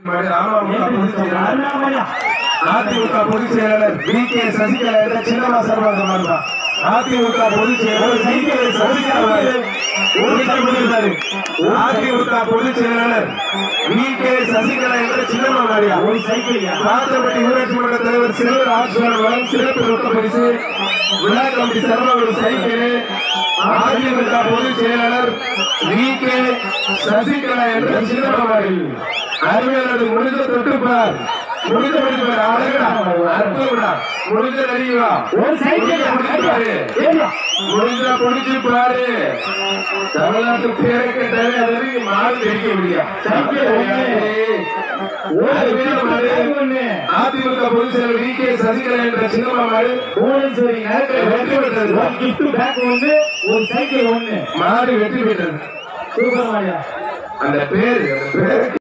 அமமுக பொதுச் செயலாளர் அதிமுக பொதுச் செயலாளர் வி கே சசிகலா என்ற சின்னமா சர்வாதமான் அதிமுக பொதுச் செயலாளர் வி கே சசிகலா முடித்தாரு அதிமுக பொதுச் செயலாளர் வி கே சசிகலா என்ற சின்னமா மாறியா ஒரு சைக்கிள் பாத்திரப்பட்டி ஊராட்சி மன்ற தலைவர் செல்வர் ஆட்சியாளர் வழங்கும் சிறப்பு ரொக்க பரிசு விழா கமிட்டி சார்பாக ஒரு சைக்கிள் அதிமுக பொதுச் செயலாளர் வி கே சசிகலா என்ற சின்னமாரி அறிவியலது முடிந்த தொட்டுப்பார் முடிந்த முடிப்பார் அழகடா அற்புதம்டா முடிஞ்ச அறிவா ஒரு சைக்கிள் முடிப்பாரு முடிஞ்ச முடிச்சு பாரு தமிழ்நாட்டு பேரை கேட்டாலே அது வரைக்கும் மாறு தெரிவிக்க முடியும் சைக்கிள் ஒண்ணு. அதிமுக பொதுச் செயலர் வி கே சசிகலா என்ற சின்னமாரி புவனேஸ்வரி நகரத்தில் வெற்றி பெற்றது ஒரு gift bag ஒண்ணு ஒரு சைக்கிள் ஒண்ணு மாடு வெற்றி பெற்றது சூப்பர் மாரியா அந்த பேரு அந்த பேருக்கு